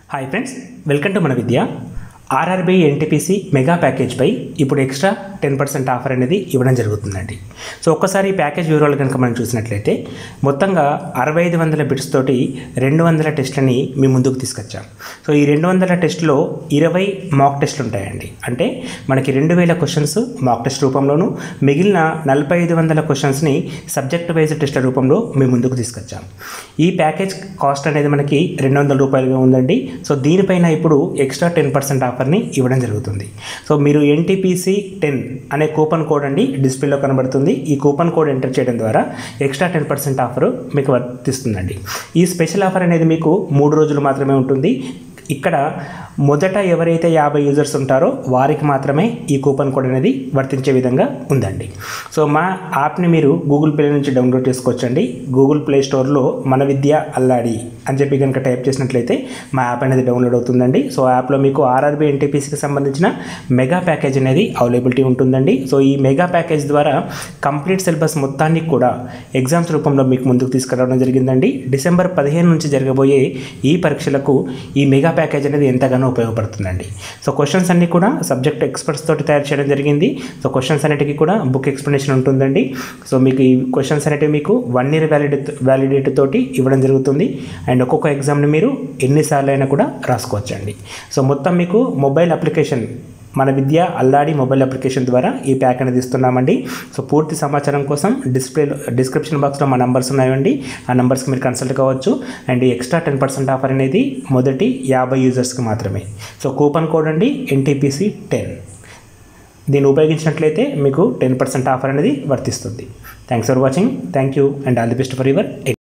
hi friends welcome to Mana Vidya RRB NTPC mega ప్యాకేజ్పై ఇప్పుడు extra ten percent offer అనేది ఇవ్వడం జరుగుతుందండి సో ఒక్కసారి ఈ ప్యాకేజ్ వివరాలు కనుక మనం చూసినట్లయితే మొత్తంగా అరవై ఐదు వందల బిట్స్ తోటి రెండు వందల టెస్ట్లని మీ ముందుకు తీసుకొచ్చాం సో ఈ రెండు వందల టెస్ట్లో ఇరవై మాక్ టెస్ట్లు ఉంటాయండి అంటే మనకి రెండు వేల క్వశ్చన్స్ మాక్ టెస్ట్ రూపంలోను మిగిలిన నలభై ఐదు వందల క్వశ్చన్స్ని సబ్జెక్ట్ వైజ్ టెస్ట్ల రూపంలో మీ ముందుకు తీసుకొచ్చాం ఈ ప్యాకేజ్ కాస్ట్ అనేది మనకి రెండు వందల రూపాయలుగా ఉందండి సో దీనిపైన ఇప్పుడు ఎక్స్ట్రా టెన్ పర్సెంట్ ఆఫర్ని ఇవ్వడం జరుగుతుంది సో మీరు ఎన్టీపీసీ టెన్ అనే కూపన్ కోడ్ అండి డిస్ప్లేలో కనబడుతుంది ఈ కూపన్ కోడ్ ఎంటర్ చేయడం ద్వారా ఎక్స్ట్రా టెన్ పర్సెంట్ ఆఫర్ మీకు వర్తిస్తుందండి ఈ స్పెషల్ ఆఫర్ అనేది మీకు మూడు రోజులు మాత్రమే ఉంటుంది ఇక్కడ మొదట ఎవరైతే యాభై యూజర్స్ ఉంటారో వారికి మాత్రమే ఈ కూపన్ కోడ్ అనేది వర్తించే విధంగా ఉందండి సో మా యాప్ని మీరు గూగుల్ ప్లే నుంచి డౌన్లోడ్ చేసుకోవచ్చండి గూగుల్ ప్లే స్టోర్లో మన విద్య అల్లాడి అని చెప్పి కనుక టైప్ చేసినట్లయితే మా యాప్ అనేది డౌన్లోడ్ అవుతుందండి సో ఆ యాప్లో మీకు ఆర్ఆర్బీ ఎన్టీపీసీకి సంబంధించిన మెగా ప్యాకేజ్ అనేది అవైలబిలిటీ ఉంటుందండి సో ఈ మెగా ప్యాకేజ్ ద్వారా కంప్లీట్ సిలబస్ మొత్తాన్ని కూడా ఎగ్జామ్స్ రూపంలో మీకు ముందుకు తీసుకురావడం జరిగిందండి డిసెంబర్ పదిహేను నుంచి జరగబోయే ఈ పరీక్షలకు ఈ మెగా ప్యాకేజ్ అనేది ఎంతగానో ఉపయోగపడుతుందండి సో క్వశ్చన్స్ అన్నీ కూడా సబ్జెక్ట్ ఎక్స్పర్ట్స్ తోటి తయారు చేయడం జరిగింది సో క్వశ్చన్స్ అన్నిటికీ కూడా బుక్ ఎక్స్ప్లెనేషన్ ఉంటుందండి సో మీకు ఈ క్వశ్చన్స్ అనేటివి మీకు వన్ ఇయర్ వ్యాలిడి వ్యాలిడిటీ తోటి ఇవ్వడం జరుగుతుంది అండ్ ఒక్కొక్క ఎగ్జామ్ని మీరు ఎన్నిసార్లు అయినా కూడా రాసుకోవచ్చండి సో మొత్తం మీకు మొబైల్ అప్లికేషన్ మన విద్య అల్లాడి మొబైల్ అప్లికేషన్ ద్వారా ఈ ప్యాక్ అనేది ఇస్తున్నామండి సో పూర్తి సమాచారం కోసం డిస్ప్లేలో డిస్క్రిప్షన్ బాక్స్లో మా నంబర్స్ ఉన్నాయండి ఆ నంబర్స్కి మీరు కన్సల్ట్ కావచ్చు అండ్ ఈ ఎక్స్ట్రా టెన్ పర్సెంట్ ఆఫర్ అనేది మొదటి యాభై యూజర్స్కి మాత్రమే సో కూపన్ కోడ్ అండి ఎన్టీపీసీ టెన్ దీన్ని ఉపయోగించినట్లయితే మీకు టెన్ పర్సెంట్ ఆఫర్ అనేది వర్తిస్తుంది thanks for watching thank you and all the best for your